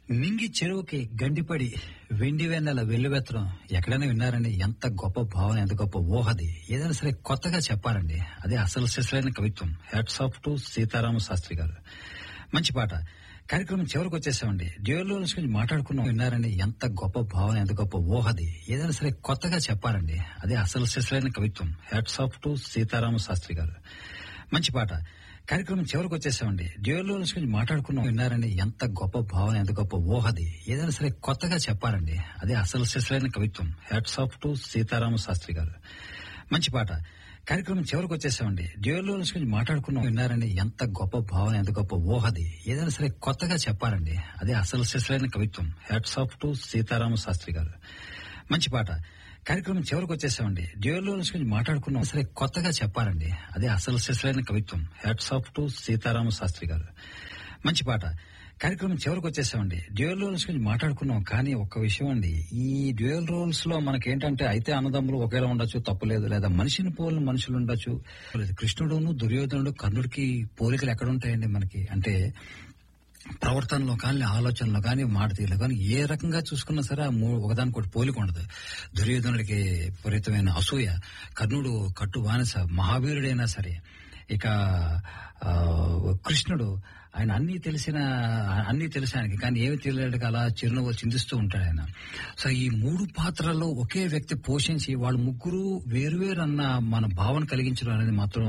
మింగి చెరువుకి గండిపడి వెండి వెన్నెల వెల్లువెత్తడం ఎక్కడైనా విన్నారండి ఎంత గొప్ప భావన ఎంత గొప్ప ఊహది ఏదైనా సరే కొత్తగా చెప్పారండి అదే అసలు సిసలైన కవిత్వం hats off to Seetharama Sastry గారు మంచి పాట కార్యక్రమం చివరికి వచ్చేసామండి డ్యూయల్ రోల్స్ గురించి మాట్లాడుకున్నాం విన్నారండి ఎంత గొప్ప భావన ఎంత గొప్ప ఊహది ఏదైనా సరే కొత్తగా చెప్పారండి అదే అసలు సిసలైన కవిత్వం hats off to Seetharama Sastry గారు మంచి పాట కార్యక్రమం చివరికి వచ్చేసామండి డ్యూయల్ రోల్స్ గురించి మాట్లాడుకున్నాం విన్నారండి ఎంత గొప్ప భావన ఎంత గొప్ప ఊహది ఏదైనా సరే కొత్తగా చెప్పారండి అదే అసలు సిసలైన కవిత్వం hats off to Seetharama Sastry గారు మంచి పాట కార్యక్రమం చివరికి వచ్చేసామండి డ్యూయల్ రోల్స్ గురించి మాట్లాడుకున్నాం విన్నారండి ఎంత గొప్ప భావన ఎంత గొప్ప ఊహది ఏదైనా సరే కొత్తగా చెప్పారండి అదే అసలు సిసలైన కవిత్వం hats off to Seetharama Sastry గారు మంచి పాట కార్యక్రమం చివరికి వచ్చేసామండి డ్యూయల్ రోల్స్ గురించి మాట్లాడుకున్నాం సరే కొత్తగా చెప్పారండి అదే అసలు సిసలైన కవిత్వం hats off to Seetharama Sastry గారు మంచి పాట కార్యక్రమం చివరికి వచ్చేసామండి డ్యూయల్ రోల్స్ గురించి మాట్లాడుకున్నాం కానీ ఒక్క విషయం అండి ఈ డ్యూయల్ రోల్స్ లో మనకేంటంటే అయితే అన్నదమ్ములు ఒకేలా ఉండొచ్చు తప్పులేదు లేదా మనిషిని పోలిన మనుషులు ఉండొచ్చు లేదు కృష్ణుడును దుర్యోధనుడు కర్ణుడికి పోలికలు ఎక్కడ ఉంటాయండి మనకి అంటే ప్రవర్తనలో కానీ ఆలోచనలో కానీ మాట తీరులో కానీ ఏ రకంగా చూసుకున్నా సరే ఆ మూ- ఒకదానికొకటి పోలిక ఉండదు దుర్యోధనుడికి విపరీతమైన అసూయ కర్ణుడు కట్టు బానిస మహావీరుడైనా సరే ఇక ఆ, కృష్ణుడు ఆయన అన్ని తెలిసిన అన్ని తెలిసి ఆయనకి కానీ ఏమి తెలియలేక అలా చిరునవ్వు చిందిస్తూ ఉంటాడు ఆయన సో ఈ మూడు పాత్రల్లో ఒకే వ్యక్తి పోషించి వాళ్ళు ముగ్గురు వేరువేరు అన్న మన భావన కలిగించడం అనేది మాత్రం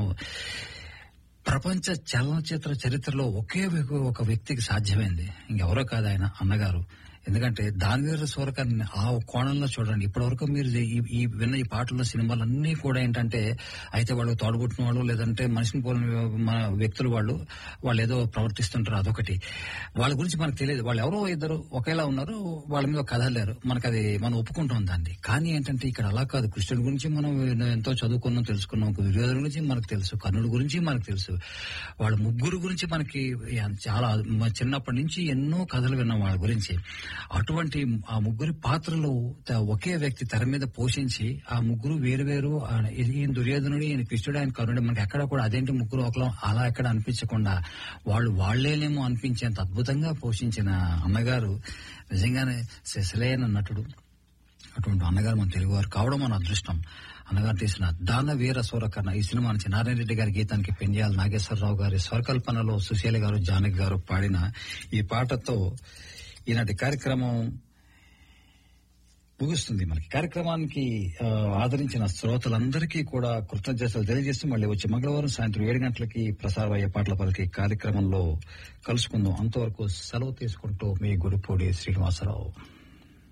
ప్రపంచ చలనచిత్ర చరిత్రలో ఒకే వ్యక్తి- ఒక వ్యక్తికి సాధ్యమైంది ఇంకెవరో కాదు ఆయన అన్నగారు ఎందుకంటే దానివీర సూరకర్ని ఆ కోణంలో చూడండి ఇప్పటివరకు మీరు ఈ- ఈ విన్న ఈ పాటల్లో సినిమాలన్నీ కూడా ఏంటంటే అయితే వాళ్ళు తోడబుట్టిన వాళ్ళు లేదంటే మనిషిని పోలిన మన వ్యక్తులు వాళ్ళు వాళ్ళు ఏదో ప్రవర్తిస్తుంటారు అదొకటి వాళ్ళ గురించి మనకు తెలియదు వాళ్ళు ఎవరో ఇద్దరు ఒకేలా ఉన్నారు వాళ్ళ మీద ఒక కథ లేరు మనకు అది మనం ఒప్పుకుంటాం దాన్ని కానీ ఏంటంటే ఇక్కడ అలా కాదు కృష్ణుడి గురించి మనం ఎంతో చదువుకున్నాం తెలుసుకున్నాం దుర్యోధన గురించి మనకు తెలుసు కర్ణుడి గురించి మనకు తెలుసు వాళ్ళ ముగ్గురు గురించి మనకి చాలా మ- చిన్నప్పటి నుంచి ఎన్నో కథలు విన్నాం వాళ్ళ గురించి అటువంటి ఆ ముగ్గురి పాత్రలు త- ఒకే వ్యక్తి తెర మీద పోషించి ఆ ముగ్గురు వేరు వేరు ఈయన దుర్యోధనుడు ఈయన కృష్ణుడు ఆయన కరుణుడు మనకి ఎక్కడ కూడా అదేంటి ముగ్గురు ఒకలం అలా ఎక్కడ అనిపించకుండా వాళ్ళు వాళ్లేనేమో అనిపించేంత అద్భుతంగా పోషించిన అన్నగారు నిజంగానే శశలైన నటుడు అటువంటి అన్నగారు మన తెలుగువారు కావడం మన అదృష్టం అన్నగారు తీసిన దాన వీర సూరకర్ణ ఈ సినిమా నుంచి నారాయణ రెడ్డి గారి గీతానికి పెండియాల నాగేశ్వరరావు గారి స్వరకల్పనలో సుశీల గారు జానకి గారు పాడిన ఈ పాటతో ఈనాటి కార్యక్రమం ముగుస్తుంది మనకి కార్యక్రమానికి ఆ, ఆదరించిన శ్రోతలందరికీ కూడా కృతజ్ఞతలు తెలియజేస్తూ మళ్ళీ వచ్చే మంగళవారం సాయంత్రం ఏడు గంటలకి ప్రసారమయ్యే పాటల పలికి కార్యక్రమంలో కలుసుకుందాం అంతవరకు సెలవు తీసుకుంటూ మీ గుడిపూడి శ్రీనివాసరావు